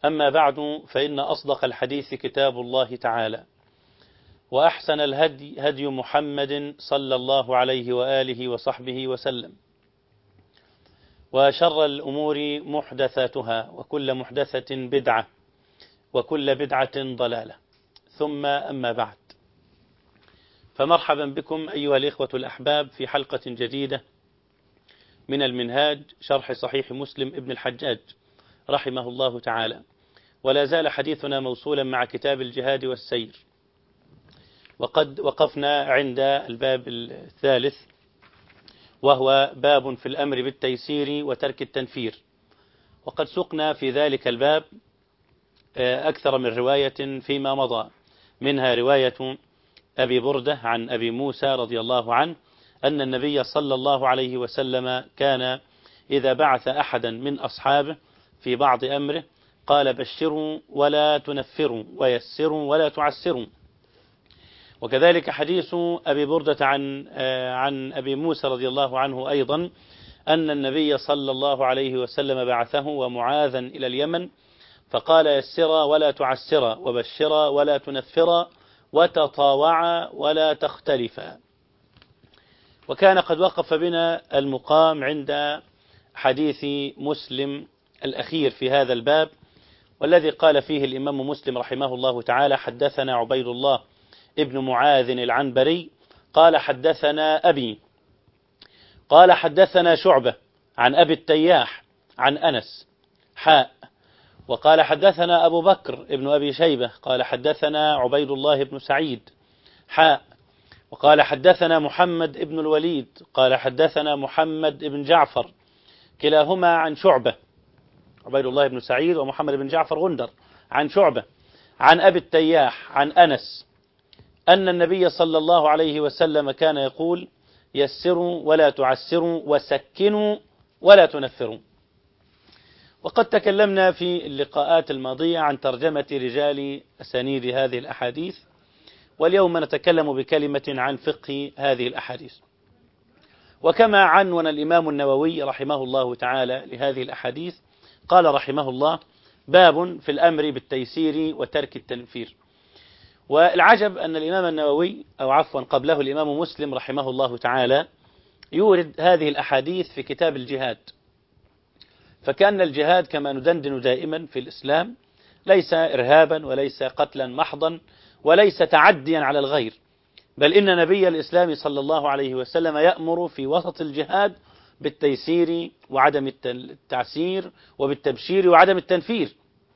أما بعد فإن أصدق الحديث كتاب الله تعالى وأحسن الهدي هدي محمد صلى الله عليه وآله وصحبه وسلم وشر الأمور محدثاتها وكل محدثة بدعة وكل بدعة ضلالة ثم أما بعد فمرحبا بكم أيها الإخوة الأحباب في حلقة جديدة من المنهاج شرح صحيح مسلم ابن الحجاج رحمه الله تعالى ولا زال حديثنا موصولا مع كتاب الجهاد والسير وقد وقفنا عند الباب الثالث وهو باب في الأمر بالتيسير وترك التنفير وقد سقنا في ذلك الباب أكثر من رواية فيما مضى منها رواية أبي بردة عن أبي موسى رضي الله عنه أن النبي صلى الله عليه وسلم كان إذا بعث أحدا من أصحابه في بعض أمره قال بشروا ولا تنفروا ويسروا ولا تعسروا وكذلك حديث أبي بردة عن عن أبي موسى رضي الله عنه أيضا أن النبي صلى الله عليه وسلم بعثه ومعاذا إلى اليمن فقال يسرا ولا تعسرا وبشرا ولا تنفرا وتطاوعا ولا تختلفا وكان قد وقف بنا المقام عند حديث مسلم الأخير في هذا الباب والذي قال فيه الإمام مسلم رحمه الله تعالى حدثنا عبيد الله ابن معاذ العنبري قال حدثنا أبي قال حدثنا شعبة عن أبي التياح عن أنس حاء وقال حدثنا أبو بكر ابن أبي شيبة قال حدثنا عبيد الله بن سعيد حاء وقال حدثنا محمد ابن الوليد قال حدثنا محمد بن جعفر كلاهما عن شعبة عبيد الله بن سعيد ومحمد بن جعفر غندر عن شعبة عن أبي التياح عن أنس أن النبي صلى الله عليه وسلم كان يقول يسروا ولا تعسروا وسكنوا ولا تنفروا وقد تكلمنا في اللقاءات الماضية عن ترجمة رجال أسانيد هذه الأحاديث واليوم نتكلم بكلمة عن فقه هذه الأحاديث وكما عنون الإمام النووي رحمه الله تعالى لهذه الأحاديث قال رحمه الله باب في الأمر بالتيسير وترك التنفير والعجب أن الإمام النووي أو عفوا قبله الإمام مسلم رحمه الله تعالى يورد هذه الأحاديث في كتاب الجهاد فكأن الجهاد كما ندندن دائما في الإسلام ليس إرهابا وليس قتلا محضا وليس تعديا على الغير بل إن نبي الإسلام صلى الله عليه وسلم يأمر في وسط الجهاد بالتيسير وعدم التعسير وبالتبشير وعدم التنفير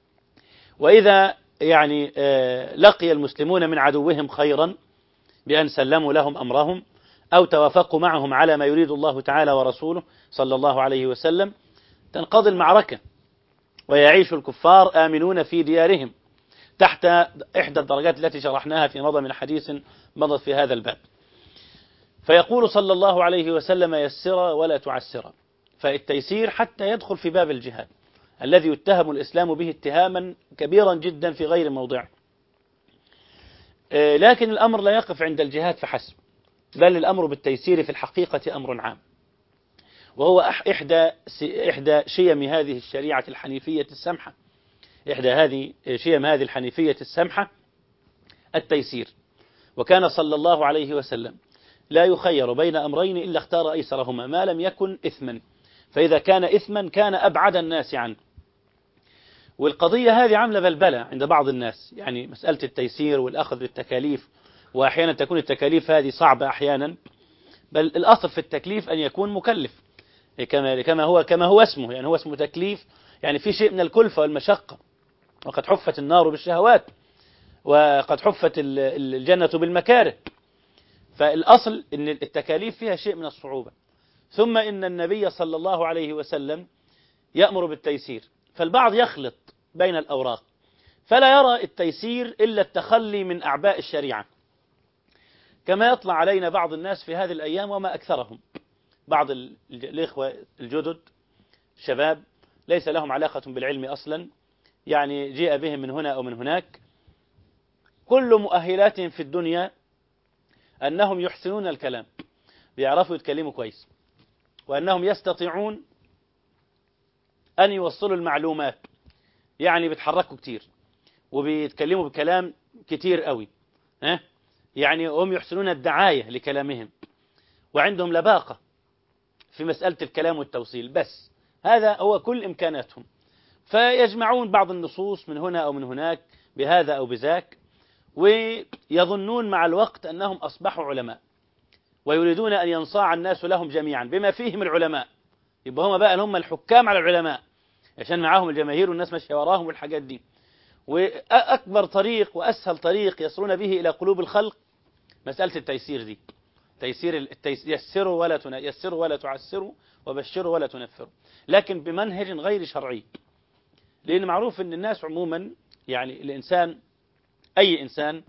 وإذا يعني لقي المسلمون من عدوهم خيرا بأن سلموا لهم أمرهم أو توافقوا معهم على ما يريد الله تعالى ورسوله صلى الله عليه وسلم تنقضي المعركة ويعيش الكفار آمنون في ديارهم تحت إحدى الدرجات التي شرحناها في مضى من حديث مضت في هذا الباب فيقول صلى الله عليه وسلم يسر ولا تعسر فالتيسير حتى يدخل في باب الجهاد الذي يتهم الإسلام به اتهاما كبيرا جدا في غير موضعه لكن الأمر لا يقف عند الجهاد فحسب بل الأمر بالتيسير في الحقيقة أمر عام وهو إحدى إحدى شيم هذه الشريعة الحنيفية السمحة إحدى هذه شيم هذه الحنيفية السمحة التيسير وكان صلى الله عليه وسلم لا يخير بين أمرين إلا اختار أيسرهما ما لم يكن إثما فإذا كان إثما كان أبعد الناس عنه والقضية هذه عاملة بلبلة عند بعض الناس يعني مسألة التيسير والأخذ بالتكاليف وأحيانا تكون التكاليف هذه صعبة أحيانا بل الأصل في التكليف أن يكون مكلف كما كما هو كما هو اسمه يعني هو اسمه تكليف يعني في شيء من الكلفة والمشقة وقد حفت النار بالشهوات وقد حفت الجنة بالمكاره فالأصل أن التكاليف فيها شيء من الصعوبة ثم إن النبي صلى الله عليه وسلم يأمر بالتيسير فالبعض يخلط بين الأوراق فلا يرى التيسير إلا التخلي من أعباء الشريعة كما يطلع علينا بعض الناس في هذه الأيام وما أكثرهم بعض الإخوة الجدد شباب ليس لهم علاقة بالعلم أصلا يعني جيء بهم من هنا أو من هناك كل مؤهلاتهم في الدنيا أنهم يحسنون الكلام بيعرفوا يتكلموا كويس وأنهم يستطيعون أن يوصلوا المعلومات يعني بيتحركوا كتير وبيتكلموا بكلام كتير قوي ها يعني هم يحسنون الدعاية لكلامهم وعندهم لباقة في مسألة الكلام والتوصيل بس هذا هو كل إمكاناتهم فيجمعون بعض النصوص من هنا أو من هناك بهذا أو بذاك ويظنون مع الوقت أنهم أصبحوا علماء ويريدون أن ينصاع الناس لهم جميعا بما فيهم العلماء يبقى هم بقى هم الحكام على العلماء عشان معاهم الجماهير والناس ماشيه وراهم والحاجات دي وأكبر طريق وأسهل طريق يصلون به إلى قلوب الخلق مسألة التيسير دي تيسير التيس... يسروا ولا تن... يسروا ولا تعسروا وبشروا ولا تنفروا لكن بمنهج غير شرعي لأن معروف أن الناس عموما يعني الإنسان أي إنسان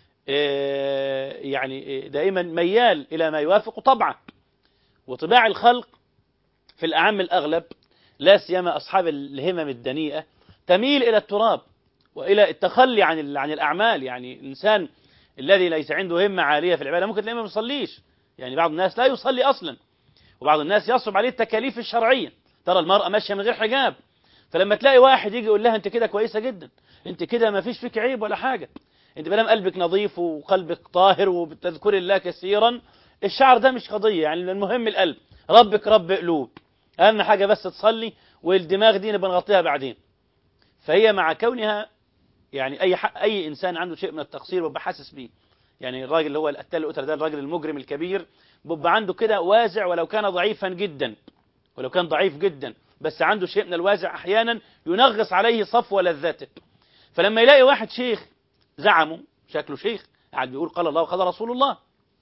يعني دائما ميال إلى ما يوافق طبعه وطباع الخلق في الأعم الأغلب لا سيما أصحاب الهمم الدنيئة تميل إلى التراب وإلى التخلي عن عن الأعمال يعني الإنسان الذي ليس عنده همة عالية في العبادة ممكن تلاقيه ما بيصليش يعني بعض الناس لا يصلي أصلا وبعض الناس يصعب عليه التكاليف الشرعية ترى المرأة ماشية من غير حجاب فلما تلاقي واحد يجي يقول لها أنت كده كويسة جدا أنت كده ما فيش فيك عيب ولا حاجة أنت بلام قلبك نظيف وقلبك طاهر وبتذكر الله كثيرا الشعر ده مش قضية يعني المهم القلب ربك رب قلوب أهم حاجة بس تصلي والدماغ دي نبقى نغطيها بعدين فهي مع كونها يعني أي أي إنسان عنده شيء من التقصير وبقى حاسس بيه يعني الراجل اللي هو القتال الأتر ده الراجل المجرم الكبير بيبقى عنده كده وازع ولو كان ضعيفا جدا ولو كان ضعيف جدا بس عنده شيء من الوازع أحيانا ينغص عليه صفو لذاته فلما يلاقي واحد شيخ زعمه شكله شيخ قاعد بيقول قال الله وقال رسول الله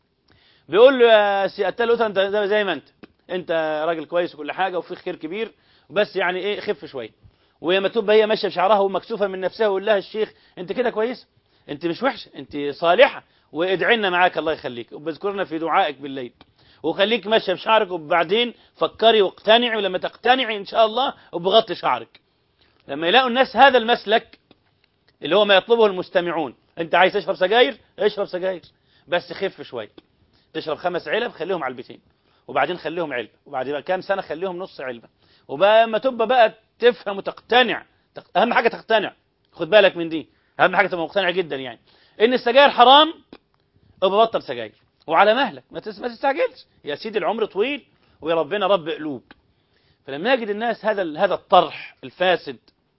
بيقول له يا سي قتال الأتر انت زي ما انت انت راجل كويس وكل حاجة وفي خير كبير بس يعني ايه خف شويه وهي تبقى هي ماشيه بشعرها ومكسوفه من نفسها ويقول لها الشيخ انت كده كويس انت مش وحشه انت صالحه وادعي لنا معاك الله يخليك وبذكرنا في دعائك بالليل وخليك ماشيه بشعرك وبعدين فكري واقتنعي ولما تقتنعي ان شاء الله وبغطي شعرك لما يلاقوا الناس هذا المسلك اللي هو ما يطلبه المستمعون انت عايز تشرب سجاير اشرب سجاير بس خف شويه تشرب خمس علب خليهم علبتين وبعدين خليهم علبه وبعد كام سنه خليهم نص علبه وبقى اما تبقى بقى تفهم وتقتنع اهم حاجه تقتنع خد بالك من دي اهم حاجه تبقى مقتنع جدا يعني ان السجاير حرام وببطل سجاير وعلى مهلك ما تستعجلش يا سيدي العمر طويل ويا ربنا رب قلوب فلما يجد الناس هذا هذا الطرح الفاسد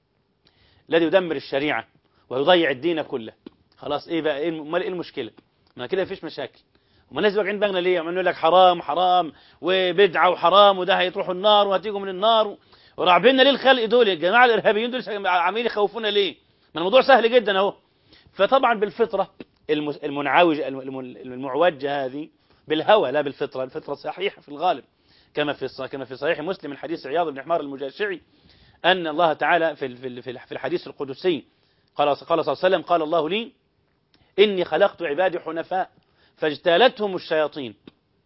الذي يدمر الشريعه ويضيع الدين كله خلاص ايه بقى ايه امال ايه المشكله ما كده مفيش مشاكل وما الناس واقعين دماغنا ليه عمالين يقول لك حرام حرام وبدعه وحرام وده هيتروحوا النار وهتيجوا من النار وراعبيننا ليه الخلق دول الجماعه الارهابيين دول عمالين يخوفونا ليه ما الموضوع سهل جدا اهو فطبعا بالفطره المنعوجه المعوجه هذه بالهوى لا بالفطره الفطره صحيحه في الغالب كما في كما في صحيح مسلم من حديث عياض بن حمار المجاشعي ان الله تعالى في في الحديث القدسي قال قال صلى الله عليه وسلم قال الله لي اني خلقت عبادي حنفاء فاجتالتهم الشياطين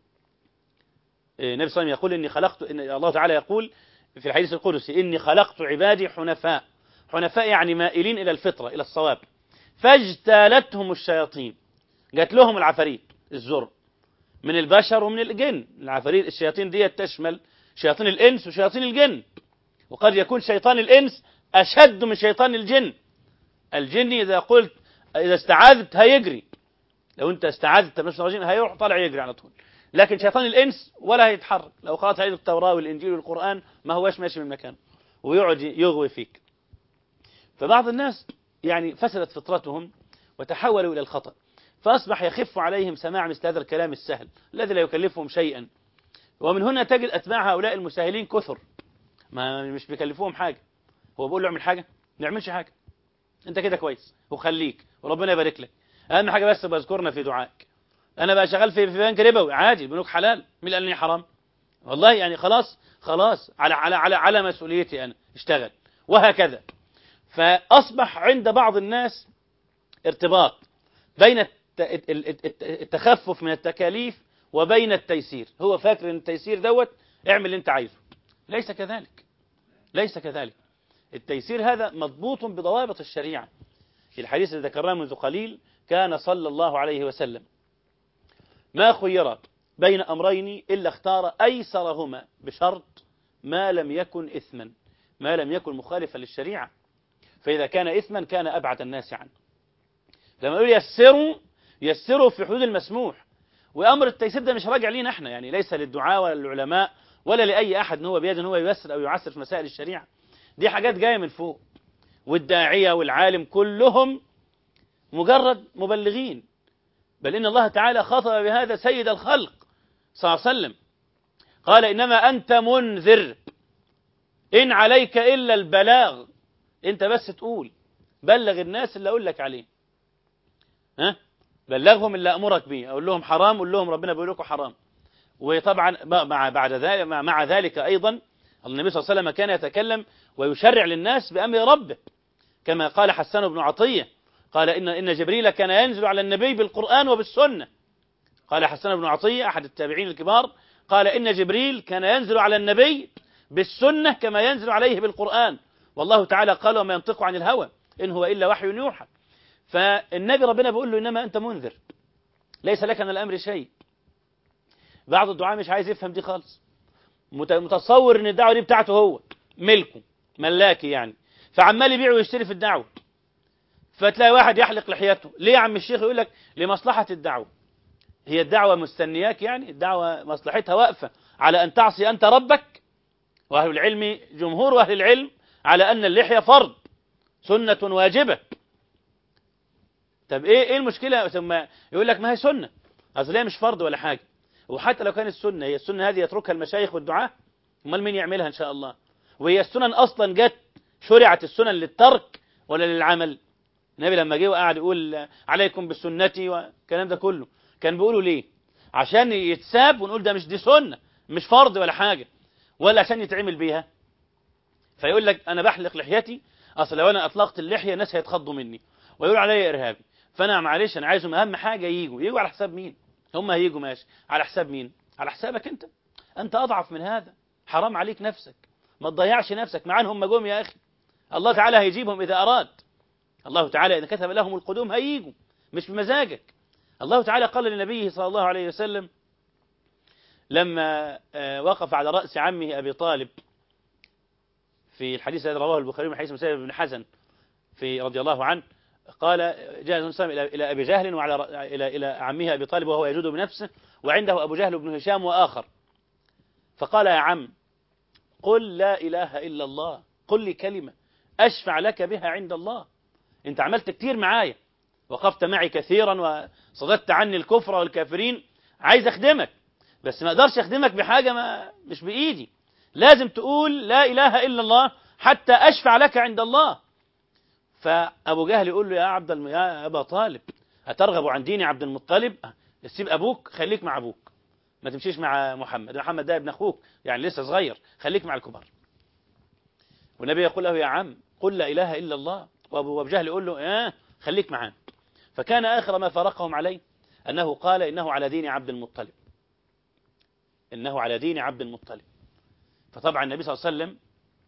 النبي صلى الله عليه وسلم يقول إني خلقت إن الله تعالى يقول في الحديث القدسي إني خلقت عبادي حنفاء حنفاء يعني مائلين إلى الفطرة إلى الصواب فاجتالتهم الشياطين جات لهم العفاريت الزر من البشر ومن الجن العفاريت الشياطين دي تشمل شياطين الإنس وشياطين الجن وقد يكون شيطان الإنس أشد من شيطان الجن الجن إذا قلت إذا استعاذت هيجري لو انت استعاذت من الرجيم هيروح طالع يجري على طول لكن شيطان الانس ولا هيتحرك لو قرات عليه التوراه والانجيل والقران ما هوش ماشي من مكانه ويقعد يغوي فيك فبعض الناس يعني فسدت فطرتهم وتحولوا الى الخطا فاصبح يخف عليهم سماع مثل هذا الكلام السهل الذي لا يكلفهم شيئا ومن هنا تجد اتباع هؤلاء المساهلين كثر ما مش بيكلفوهم حاجه هو بيقول له اعمل حاجه ما يعملش حاجه انت كده كويس وخليك وربنا يبارك لك اهم حاجه بس بذكرنا في دعائك انا بقى شغال في في بنك ربوي عادي البنوك حلال مين قال لي حرام والله يعني خلاص خلاص على على على على مسؤوليتي انا اشتغل وهكذا فاصبح عند بعض الناس ارتباط بين التخفف من التكاليف وبين التيسير هو فاكر ان التيسير دوت اعمل اللي انت عايزه ليس كذلك ليس كذلك التيسير هذا مضبوط بضوابط الشريعه في الحديث الذي ذكرناه منذ قليل كان صلى الله عليه وسلم ما خير بين أمرين إلا اختار أيسرهما بشرط ما لم يكن إثما ما لم يكن مخالفا للشريعة فإذا كان إثما كان أبعد الناس عنه لما يقول يسروا يسروا في حدود المسموح وأمر التيسير ده مش راجع لينا احنا يعني ليس للدعاء ولا للعلماء ولا لأي أحد ان هو بيد ان هو ييسر أو يعسر في مسائل الشريعة دي حاجات جاية من فوق والداعية والعالم كلهم مجرد مبلغين بل إن الله تعالى خاطب بهذا سيد الخلق صلى الله عليه وسلم قال إنما أنت منذر إن عليك إلا البلاغ أنت بس تقول بلغ الناس اللي أقول لك عليه ها بلغهم اللي أمرك به أقول لهم حرام أقول لهم ربنا بيقول لكم حرام وطبعا مع بعد ذلك مع ذلك أيضا النبي صلى الله عليه وسلم كان يتكلم ويشرع للناس بأمر ربه كما قال حسان بن عطية قال إن إن جبريل كان ينزل على النبي بالقرآن وبالسنة قال حسان بن عطية أحد التابعين الكبار قال إن جبريل كان ينزل على النبي بالسنة كما ينزل عليه بالقرآن والله تعالى قال وما ينطق عن الهوى إن هو إلا وحي يوحى فالنبي ربنا بيقول له إنما أنت منذر ليس لك من الأمر شيء بعض الدعاء مش عايز يفهم دي خالص متصور ان الدعوه دي بتاعته هو ملكه ملاكي يعني فعمال يبيع ويشتري في الدعوه فتلاقي واحد يحلق لحيته ليه يا عم الشيخ يقول لك لمصلحه الدعوه هي الدعوه مستنياك يعني الدعوه مصلحتها واقفه على ان تعصي انت ربك واهل العلم جمهور اهل العلم على ان اللحيه فرض سنه واجبه طب ايه ايه المشكله ثم يقول لك ما هي سنه اصل هي مش فرض ولا حاجه وحتى لو كانت السنة هي السنة هذه يتركها المشايخ والدعاة امال مين يعملها إن شاء الله وهي السنن أصلا جت شرعت السنن للترك ولا للعمل النبي لما جه وقعد يقول عليكم بسنتي والكلام ده كله كان بيقولوا ليه عشان يتساب ونقول ده مش دي سنة مش فرض ولا حاجة ولا عشان يتعمل بيها فيقول لك أنا بحلق لحيتي أصل لو أنا أطلقت اللحية الناس هيتخضوا مني ويقول عليا إرهابي فأنا معلش أنا عايزهم أهم حاجة ييجوا ييجوا على حساب مين هم هيجوا ماشي على حساب مين على حسابك انت انت اضعف من هذا حرام عليك نفسك ما تضيعش نفسك مع انهم جم يا اخي الله تعالى هيجيبهم اذا اراد الله تعالى اذا كتب لهم القدوم هيجوا مش بمزاجك الله تعالى قال لنبيه صلى الله عليه وسلم لما وقف على راس عمه ابي طالب في الحديث الذي رواه البخاري من حديث مسلم بن حزن في رضي الله عنه قال جاء النبي صلى إلى أبي جهل وعلى إلى إلى عمه أبي طالب وهو يجود بنفسه وعنده أبو جهل بن هشام وآخر فقال يا عم قل لا إله إلا الله قل لي كلمة أشفع لك بها عند الله أنت عملت كتير معايا وقفت معي كثيرا وصددت عني الكفر والكافرين عايز أخدمك بس ما أقدرش أخدمك بحاجة ما مش بإيدي لازم تقول لا إله إلا الله حتى أشفع لك عند الله فأبو جهل يقول له يا عبد الم... يا أبا طالب أترغب عن دين عبد المطلب سيب أبوك خليك مع أبوك ما تمشيش مع محمد محمد ده ابن أخوك يعني لسه صغير خليك مع الكبار والنبي يقول له يا عم قل لا إله إلا الله وأبو جهل يقول له آه خليك معاه فكان آخر ما فرقهم عليه أنه قال إنه على دين عبد المطلب إنه على دين عبد المطلب فطبعا النبي صلى الله عليه وسلم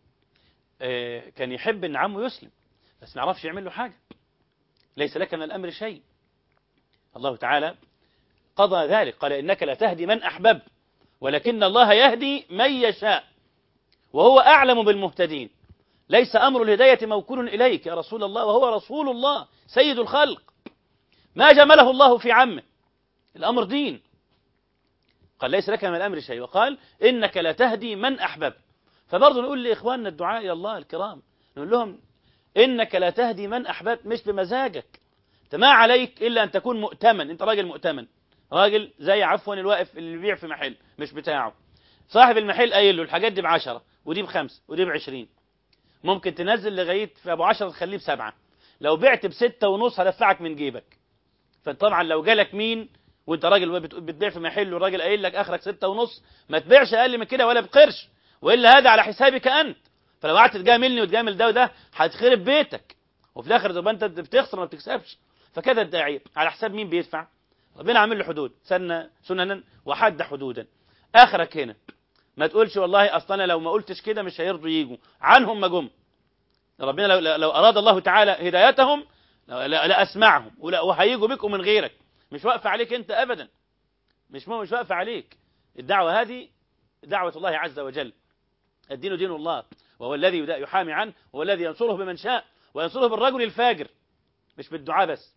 كان يحب أن عمه يسلم بس ما يعرفش يعمل له حاجة ليس لك من الأمر شيء الله تعالى قضى ذلك قال إنك لا تهدي من أحببت ولكن الله يهدي من يشاء وهو أعلم بالمهتدين ليس أمر الهداية موكول إليك يا رسول الله وهو رسول الله سيد الخلق ما جمله الله في عمه الأمر دين قال ليس لك من الأمر شيء وقال إنك لا تهدي من أحببت فبرضه نقول لإخواننا الدعاء إلى الله الكرام نقول لهم إنك لا تهدي من أحببت مش بمزاجك انت ما عليك إلا أن تكون مؤتمن أنت راجل مؤتمن راجل زي عفوا الواقف اللي بيبيع في محل مش بتاعه صاحب المحل قايل له الحاجات دي بعشرة ودي بخمسة ودي بعشرين ممكن تنزل لغاية في أبو عشرة تخليه بسبعة لو بعت بستة ونص هدفعك من جيبك فطبعا لو جالك مين وانت راجل بتبيع في محل والراجل قايل لك اخرك ستة ونص ما تبيعش اقل من كده ولا بقرش والا هذا على حسابك انت فلو قعدت تجاملني وتجامل ده وده هتخرب بيتك وفي الاخر تبقى انت بتخسر ما بتكسبش فكذا الداعية على حساب مين بيدفع ربنا عامل له حدود سنة سننا وحد حدودا اخرك هنا ما تقولش والله اصلا انا لو ما قلتش كده مش هيرضوا يجوا عنهم ما جم ربنا لو, لو اراد الله تعالى هدايتهم لاسمعهم وهيجوا بكم من غيرك مش واقفه عليك انت ابدا مش مش واقفه عليك الدعوه هذه دعوه الله عز وجل الدين دين الله وهو الذي يحامي عنه وهو الذي ينصره بمن شاء وينصره بالرجل الفاجر مش بالدعاء بس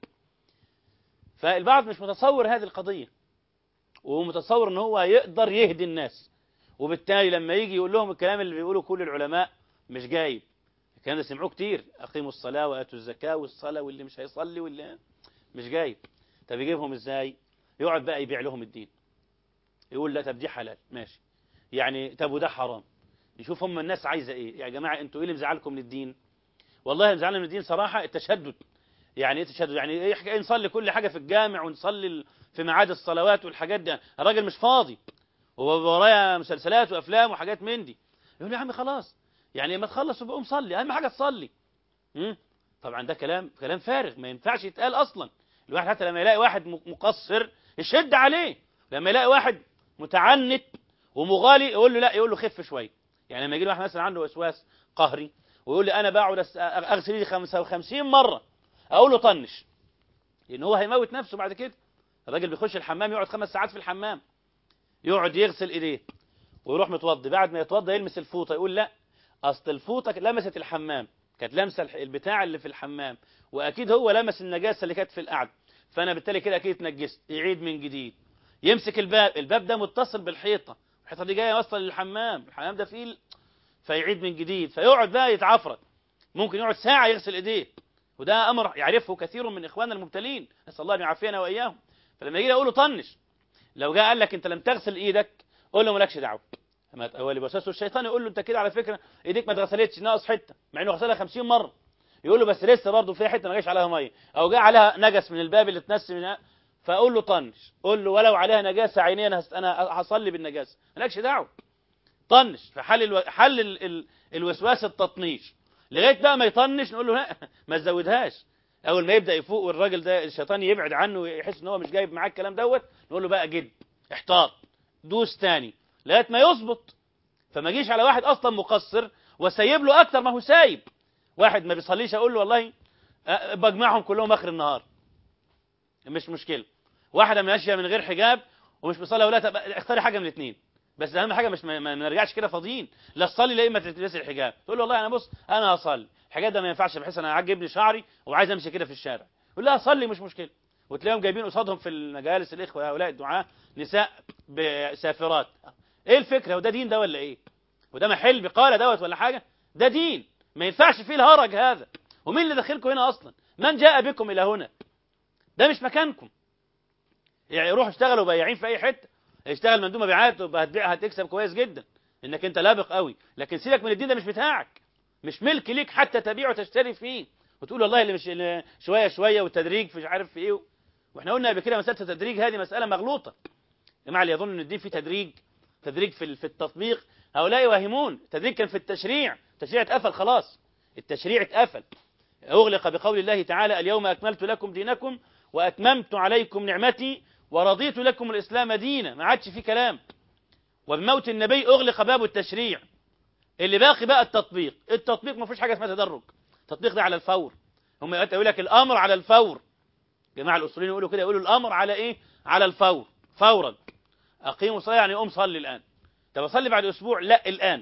فالبعض مش متصور هذه القضية ومتصور ان هو يقدر يهدي الناس وبالتالي لما يجي يقول لهم الكلام اللي بيقوله كل العلماء مش جايب الكلام ده سمعوه كتير اقيموا الصلاة واتوا الزكاة والصلاة واللي مش هيصلي واللي مش جايب طب يجيبهم ازاي يقعد بقى يبيع لهم الدين يقول لا طب دي حلال ماشي يعني طب وده حرام يشوف هم الناس عايزه ايه يا جماعه انتوا ايه اللي مزعلكم من الدين والله اللي مزعلنا من الدين صراحه التشدد يعني ايه تشدد يعني ايه حكايه نصلي كل حاجه في الجامع ونصلي في ميعاد الصلوات والحاجات دي الراجل مش فاضي وورايا مسلسلات وافلام وحاجات من دي يقول يا عم خلاص يعني ما تخلص وبقوم صلي اهم حاجه تصلي امم طبعا ده كلام كلام فارغ ما ينفعش يتقال اصلا الواحد حتى لما يلاقي واحد مقصر يشد عليه لما يلاقي واحد متعنت ومغالي يقول له لا يقول له خف شويه يعني لما يجي واحد مثلا عنده وسواس قهري ويقول لي انا بقعد اغسل ايدي 55 مره اقول له طنش لان هو هيموت نفسه بعد كده الراجل بيخش الحمام يقعد خمس ساعات في الحمام يقعد يغسل ايديه ويروح متوضي بعد ما يتوضى يلمس الفوطه يقول لا اصل الفوطه لمست الحمام كانت لامسه البتاع اللي في الحمام واكيد هو لمس النجاسه اللي كانت في القعده فانا بالتالي كده اكيد اتنجست يعيد من جديد يمسك الباب الباب ده متصل بالحيطه الحيطه دي جايه واصله للحمام الحمام ده فيه فيعيد من جديد فيقعد بقى يتعفرت ممكن يقعد ساعه يغسل ايديه وده امر يعرفه كثير من اخواننا المبتلين نسال الله ان يعافينا واياهم فلما يجي اقول له طنش لو جاء قال لك انت لم تغسل ايدك قول له مالكش دعوه هو اللي بوسوسه الشيطان يقول له انت كده على فكره ايديك ما اتغسلتش ناقص حته مع انه غسلها 50 مره يقول له بس لسه برضه في حته ما جاش عليها ميه او جاء عليها نجس من الباب اللي اتنس منها فاقول له طنش قول له ولو عليها نجاسه عينيه انا انا هصلي بالنجاسه مالكش دعوه طنش فحل الو... حل ال... ال... الوسواس التطنيش لغايه بقى ما يطنش نقول له لا ما تزودهاش اول ما يبدا يفوق والراجل ده الشيطان يبعد عنه ويحس ان هو مش جايب معاه الكلام دوت نقول له بقى جد احتاط دوس تاني لغايه ما يظبط فما جيش على واحد اصلا مقصر وسايب له اكتر ما هو سايب واحد ما بيصليش اقول له والله بجمعهم كلهم اخر النهار مش مشكله واحده ماشيه من غير حجاب ومش بيصلي ولا طب اختاري حاجه من الاثنين بس اهم حاجه مش ما, ما نرجعش كده فاضيين لا تصلي لا اما تلبسي الحجاب تقول له والله انا بص انا هصلي الحجاب ده ما ينفعش بحيث انا عاجب لي شعري وعايز امشي كده في الشارع يقول لها صلي مش مشكله وتلاقيهم جايبين قصادهم في المجالس الاخوه هؤلاء الدعاة نساء بسافرات ايه الفكره وده دين ده ولا ايه وده محل بقاله دوت ولا حاجه ده دين ما ينفعش فيه الهرج هذا ومين اللي دخلكم هنا اصلا من جاء بكم الى هنا ده مش مكانكم يعني روحوا اشتغلوا بياعين في اي حته اشتغل مندوب مبيعات هتبيع هتكسب كويس جدا انك انت لابق قوي لكن سيبك من الدين ده مش بتاعك مش ملك ليك حتى تبيع وتشتري فيه وتقول والله اللي مش اللي شويه شويه والتدريج في مش عارف في ايه واحنا قلنا قبل كده مساله التدريج هذه مساله مغلوطه جماعه اللي يظن ان الدين فيه تدريج تدريج في في التطبيق هؤلاء يوهمون التدريج كان في التشريع التشريع اتقفل خلاص التشريع اتقفل اغلق بقول الله تعالى اليوم اكملت لكم دينكم واتممت عليكم نعمتي ورضيت لكم الاسلام دينا ما عادش فيه كلام وبموت النبي اغلق باب التشريع اللي باقي بقى التطبيق التطبيق ما فيش حاجه اسمها تدرج التطبيق ده على الفور هم يقول لك الامر على الفور جماعه الاصوليين يقولوا كده يقولوا الامر على ايه على الفور فورا اقيموا صلاه يعني قوم صلي الان طب اصلي بعد اسبوع لا الان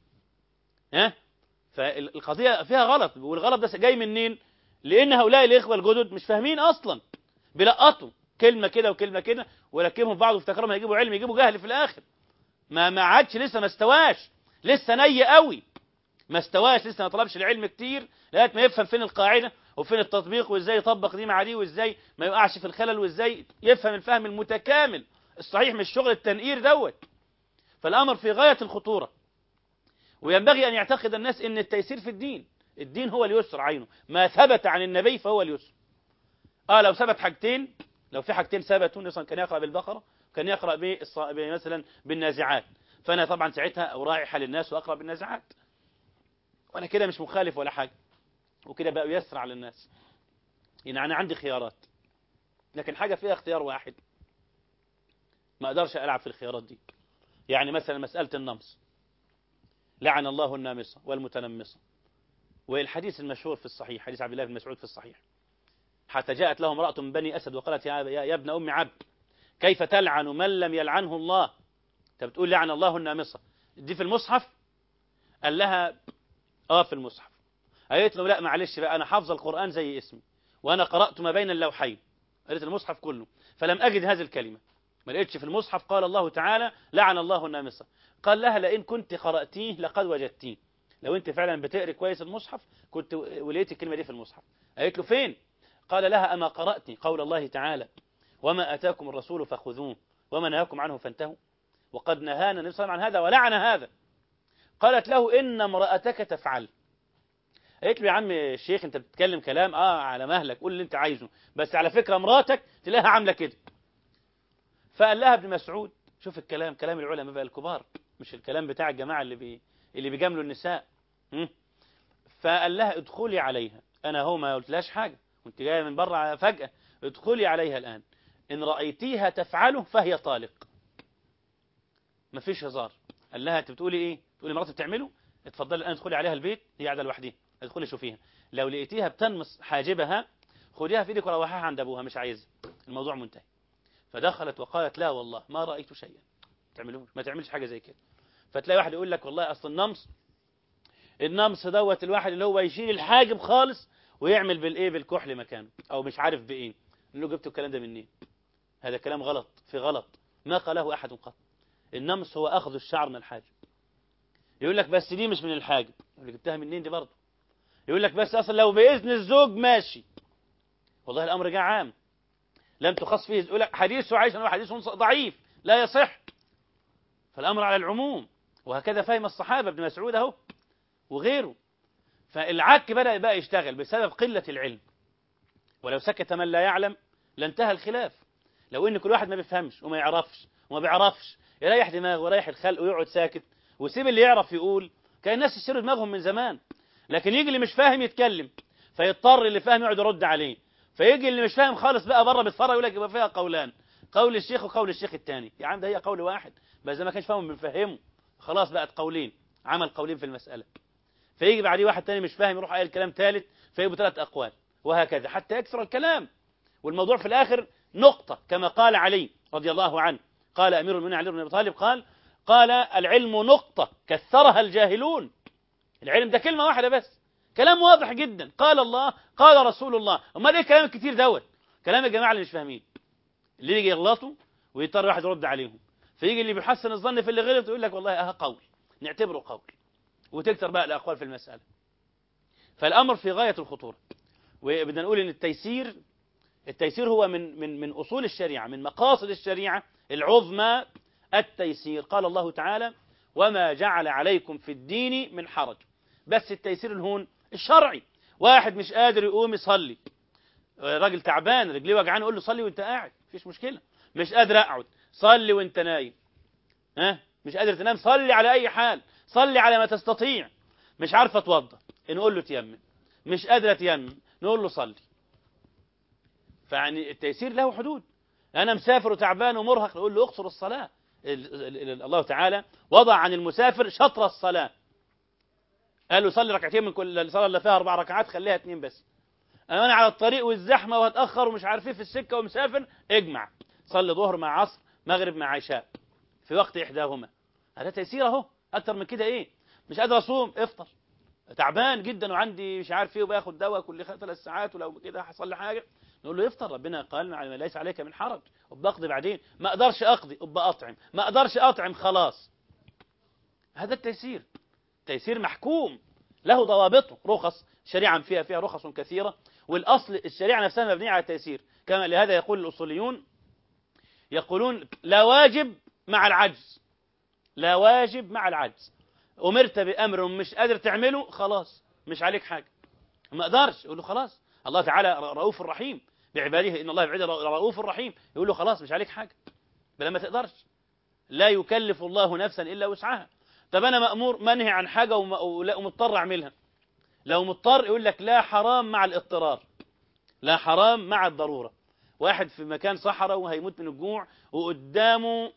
ها فالقضيه فيها غلط والغلط ده جاي منين لان هؤلاء الاخوه الجدد مش فاهمين اصلا بيلقطوا كلمه كده وكلمه كده وركبهم في بعض وافتكرهم هيجيبوا علم يجيبوا جهل في الاخر ما ما عادش لسه ما استواش لسه ني قوي ما استواش لسه ما طلبش العلم كتير لغايه ما يفهم فين القاعده وفين التطبيق وازاي يطبق دي مع دي وازاي ما يقعش في الخلل وازاي يفهم الفهم المتكامل الصحيح مش شغل التنقير دوت فالامر في غايه الخطوره وينبغي ان يعتقد الناس ان التيسير في الدين الدين هو اليسر عينه ما ثبت عن النبي فهو اليسر اه لو ثبت حاجتين لو في حاجتين ثبتوا مثلا كان يقرا بالبقره كان يقرا مثلا بالنازعات فانا طبعا ساعتها اراعي حال الناس واقرا بالنازعات وانا كده مش مخالف ولا حاجه وكده بقى يسر على الناس يعني انا عندي خيارات لكن حاجه فيها اختيار واحد ما اقدرش العب في الخيارات دي يعني مثلا مساله النمص لعن الله النامصه والمتنمصه والحديث المشهور في الصحيح حديث عبد الله بن مسعود في الصحيح حتى جاءت له امرأة من بني أسد وقالت يا, يا ابن أم عبد كيف تلعن من لم يلعنه الله انت بتقول لعن الله النامصة دي في المصحف قال لها اه في المصحف قالت له لا معلش بقى أنا حافظ القرآن زي اسمي وأنا قرأت ما بين اللوحين قريت المصحف كله فلم أجد هذه الكلمة ما لقيتش في المصحف قال الله تعالى لعن الله النامصة قال لها لئن كنت قرأتيه لقد وجدتيه لو انت فعلا بتقري كويس المصحف كنت ولقيت الكلمة دي في المصحف قالت له فين قال لها أما قرأتي قول الله تعالى وما أتاكم الرسول فخذوه وما نهاكم عنه فانتهوا وقد نهانا النبي صلى الله عليه وسلم عن هذا ولعن هذا قالت له إن امرأتك تفعل قالت له يا عم الشيخ انت بتتكلم كلام اه على مهلك قول اللي انت عايزه بس على فكرة مراتك تلاقيها عاملة كده فقال لها ابن مسعود شوف الكلام كلام العلماء بقى الكبار مش الكلام بتاع الجماعة اللي بي اللي بيجاملوا النساء م? فقال لها ادخلي عليها انا هو ما قلتلهاش حاجة وانت جايه من بره فجأة ادخلي عليها الآن إن رأيتيها تفعله فهي طالق مفيش هزار قال لها انت بتقولي ايه تقولي مراتي بتعمله اتفضلي الآن ادخلي عليها البيت هي قاعدة لوحدها ادخلي شوفيها لو لقيتيها بتنمص حاجبها خديها في ايدك وروحيها عند ابوها مش عايزها الموضوع منتهي فدخلت وقالت لا والله ما رأيت شيئا تعملوش ما تعملش حاجة زي كده فتلاقي واحد يقول لك والله اصل النمص النمص دوت الواحد اللي هو يشيل الحاجب خالص ويعمل بالايه بالكحل مكانه او مش عارف بايه انه جبتوا الكلام ده منين هذا كلام غلط في غلط ما قاله احد قط النمص هو اخذ الشعر من الحاجب يقول لك بس دي مش من الحاجب يقول لك جبتها منين دي برضه يقول لك بس اصلا لو باذن الزوج ماشي والله الامر جاء عام لم تخص فيه يقول لك حديثه عايش حديث ضعيف لا يصح فالامر على العموم وهكذا فهم الصحابه ابن مسعود اهو وغيره فالعك بدأ بقى يشتغل بسبب قلة العلم ولو سكت من لا يعلم لانتهى الخلاف لو ان كل واحد ما بيفهمش وما يعرفش وما بيعرفش يريح دماغه ويريح الخلق ويقعد ساكت ويسيب اللي يعرف يقول كان الناس يشتروا دماغهم من زمان لكن يجي اللي مش فاهم يتكلم فيضطر اللي فاهم يقعد يرد عليه فيجي اللي مش فاهم خالص بقى بره بيتفرج يقول لك يبقى فيها قولان قول الشيخ وقول الشيخ الثاني يا عم ده هي قول واحد بس ما كانش فاهم بنفهمه خلاص بقت قولين عمل قولين في المسألة فيجي بعديه واحد تاني مش فاهم يروح قايل كلام ثالث فيبقوا ثلاث أقوال وهكذا حتى يكثر الكلام والموضوع في الآخر نقطة كما قال علي رضي الله عنه قال أمير المؤمنين علي بن أبي طالب قال قال العلم نقطة كثرها الجاهلون العلم ده كلمة واحدة بس كلام واضح جدا قال الله قال رسول الله امال ايه الكلام الكتير دوت كلام الجماعة اللي مش فاهمين اللي يجي يغلطوا ويضطر واحد يرد عليهم فيجي اللي بيحسن الظن في اللي غلط يقول لك والله اه قول نعتبره قول وتكتر بقى الأقوال في المسألة فالأمر في غاية الخطورة وبدنا نقول إن التيسير التيسير هو من من من أصول الشريعة من مقاصد الشريعة العظمى التيسير قال الله تعالى وما جعل عليكم في الدين من حرج بس التيسير الهون الشرعي واحد مش قادر يقوم يصلي راجل تعبان رجليه وجعان يقول له صلي وانت قاعد مفيش مشكلة مش قادر اقعد صلي وانت نايم ها مش قادر تنام صلي على اي حال صلي على ما تستطيع مش عارف اتوضى نقول له تيمم مش قادر اتيمم نقول له صلي فيعني التيسير له حدود انا مسافر وتعبان ومرهق نقول له اقصر الصلاه الله تعالى وضع عن المسافر شطر الصلاه قال له صلي ركعتين من كل الصلاه اللي فيها اربع ركعات خليها اثنين بس انا على الطريق والزحمه وهتاخر ومش عارف ايه في السكه ومسافر اجمع صلي ظهر مع عصر مغرب مع عشاء في وقت احداهما هذا تيسير اهو اكتر من كده ايه مش قادر اصوم افطر تعبان جدا وعندي مش عارف ايه وباخد دواء كل ثلاث ساعات ولو كده حصل لي حاجه نقول له افطر ربنا قال ما ليس عليك من حرج وبقضي بعدين ما اقدرش اقضي ابقى اطعم ما اقدرش اطعم خلاص هذا التيسير تيسير محكوم له ضوابطه رخص شريعة فيها فيها رخص كثيرة والأصل الشريعة نفسها مبنية على التيسير كما لهذا يقول الأصوليون يقولون لا واجب مع العجز لا واجب مع العجز أمرت بأمر مش قادر تعمله خلاص مش عليك حاجة ما أقدرش يقول له خلاص الله تعالى رؤوف رحيم بعباده إن الله بعباده رؤوف رحيم يقول له خلاص مش عليك حاجة بل ما تقدرش لا يكلف الله نفسا إلا وسعها طب أنا مأمور منهي عن حاجة ومضطر أعملها لو مضطر يقول لك لا حرام مع الاضطرار لا حرام مع الضرورة واحد في مكان صحراء وهيموت من الجوع وقدامه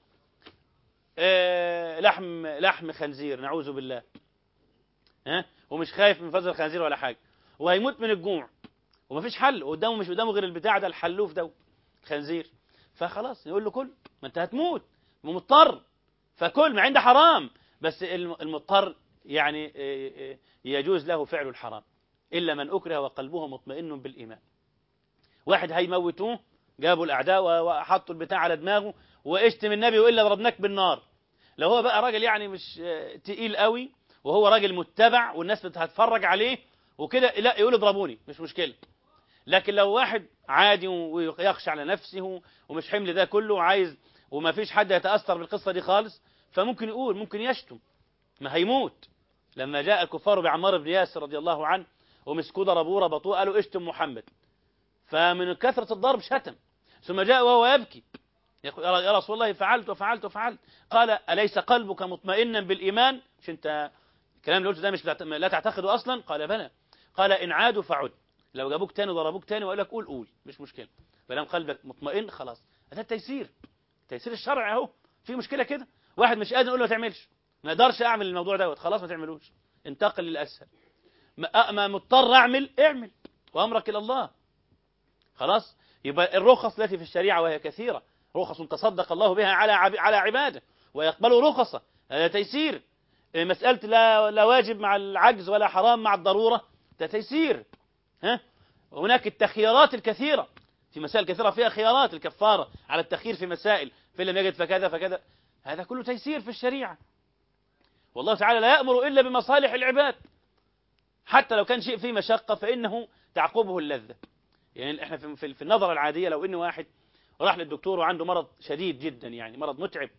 آه لحم لحم خنزير نعوذ بالله ها ومش خايف من فزر الخنزير ولا حاجة وهيموت من الجوع ومفيش حل قدامه مش قدامه غير البتاع ده الحلوف ده الخنزير فخلاص يقول له كل ما انت هتموت مضطر فكل ما عنده حرام بس المضطر يعني يجوز له فعل الحرام إلا من أكره وقلبه مطمئن بالإيمان واحد هيموتوه جابوا الأعداء وحطوا البتاع على دماغه واشتم النبي وإلا ضربناك بالنار لو هو بقى راجل يعني مش تقيل قوي وهو راجل متبع والناس هتتفرج عليه وكده لا يقول اضربوني مش مشكلة لكن لو واحد عادي ويخشى على نفسه ومش حمل ده كله وعايز وما فيش حد يتأثر بالقصة دي خالص فممكن يقول ممكن يشتم ما هيموت لما جاء الكفار بعمار بن ياسر رضي الله عنه ومسكوه ضربوه ربطوه قالوا اشتم محمد فمن كثرة الضرب شتم ثم جاء وهو يبكي يقول يا رسول الله فعلت وفعلت وفعلت قال أليس قلبك مطمئنا بالإيمان مش أنت الكلام اللي قلته ده مش لا تعتقده أصلا قال بلى قال إن عادوا فعد لو جابوك تاني وضربوك تاني وقال لك قول قول مش مشكلة فلام قلبك مطمئن خلاص هذا التيسير تيسير الشرع اهو في مشكلة كده واحد مش قادر يقول له ما تعملش ما اقدرش اعمل الموضوع دوت خلاص ما تعملوش انتقل للاسهل ما, ما مضطر اعمل اعمل وامرك الى الله خلاص يبقى الرخص التي في الشريعة وهي كثيرة رخص تصدق الله بها على على عباده ويقبل رخصة هذا تيسير مسألة لا, لا واجب مع العجز ولا حرام مع الضرورة ده تيسير ها هناك التخييرات الكثيرة في مسائل كثيرة فيها خيارات الكفارة على التخيير في مسائل في لم يجد فكذا فكذا هذا كله تيسير في الشريعة والله تعالى لا يأمر إلا بمصالح العباد حتى لو كان شيء فيه مشقة فإنه تعقبه اللذة يعني احنا في, في النظرة العادية لو إن واحد راح للدكتور وعنده مرض شديد جدا يعني مرض متعب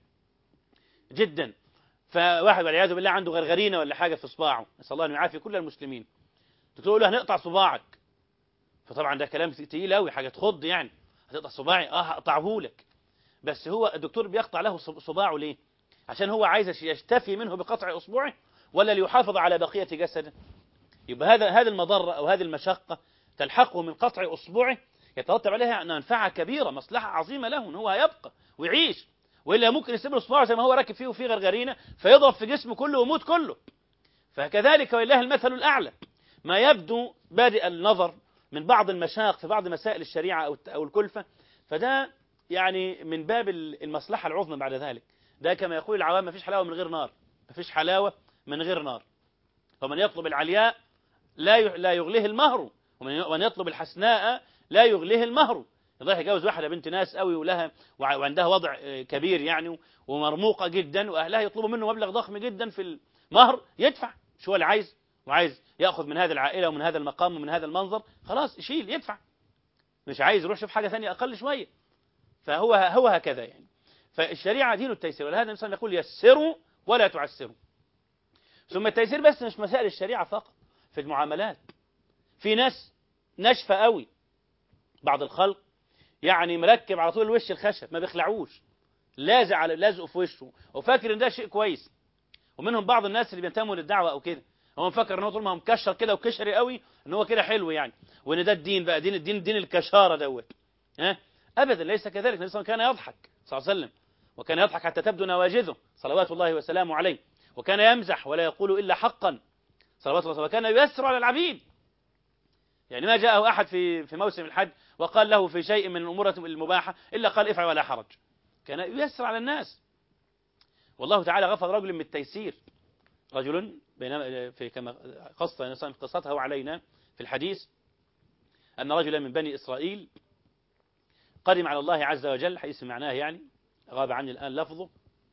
جدا فواحد والعياذ بالله عنده غرغرينة ولا حاجة في صباعه نسأل الله أن يعافي كل المسلمين الدكتور يقول له هنقطع صباعك فطبعا ده كلام تقيل قوي حاجة تخض يعني هتقطع صباعي اه هقطعه لك بس هو الدكتور بيقطع له صباعه ليه عشان هو عايز يشتفي منه بقطع اصبعه ولا ليحافظ على بقية جسده يبقى هذا هذه المضرة او هذه المشقة تلحقه من قطع اصبعه يترتب عليها منفعة كبيرة مصلحة عظيمة له ان هو هيبقى ويعيش والا ممكن يسيب له اصبعه زي ما هو راكب فيه وفيه غرغرينه فيضرب في جسمه كله ويموت كله فكذلك ولله المثل الاعلى ما يبدو بادئ النظر من بعض المشاق في بعض مسائل الشريعة أو أو الكلفة فده يعني من باب المصلحة العظمى بعد ذلك ده كما يقول العوام ما فيش حلاوة من غير نار ما فيش حلاوة من غير نار فمن يطلب العلياء لا لا يغليه المهر ومن يطلب الحسناء لا يغليه المهر يضيح يجوز واحدة بنت ناس قوي ولها وعندها وضع كبير يعني ومرموقة جدا وأهلها يطلبوا منه مبلغ ضخم جدا في المهر يدفع شو اللي عايز وعايز ياخذ من هذه العائله ومن هذا المقام ومن هذا المنظر خلاص يشيل يدفع مش عايز يروح يشوف حاجه ثانيه اقل شويه فهو هو هكذا يعني فالشريعه دين التيسير ولهذا الانسان يقول يسروا ولا تعسروا ثم التيسير بس مش مسائل الشريعه فقط في المعاملات في ناس ناشفه قوي بعض الخلق يعني مركب على طول الوش الخشب ما بيخلعوش لازق على لازقه في وشه وفاكر ان ده شيء كويس ومنهم بعض الناس اللي بينتموا للدعوه او كده هو مفكر ان هو طول ما هو مكشر كده وكشري قوي ان هو كده حلو يعني وان ده الدين بقى دين الدين دين الكشاره دوت ها ابدا ليس كذلك النبي صلى الله عليه وسلم كان يضحك صلى الله عليه وسلم وكان يضحك حتى تبدو نواجذه صلوات الله وسلامه عليه وكان يمزح ولا يقول الا حقا صلوات الله وكان ييسر على العبيد يعني ما جاءه احد في في موسم الحج وقال له في شيء من الامور المباحه الا قال افعل ولا حرج كان ييسر على الناس والله تعالى غفر رجل من التيسير رجل بينما في كما قص قصته علينا في الحديث أن رجلا من بني إسرائيل قدم على الله عز وجل حيث معناه يعني غاب عني الآن لفظه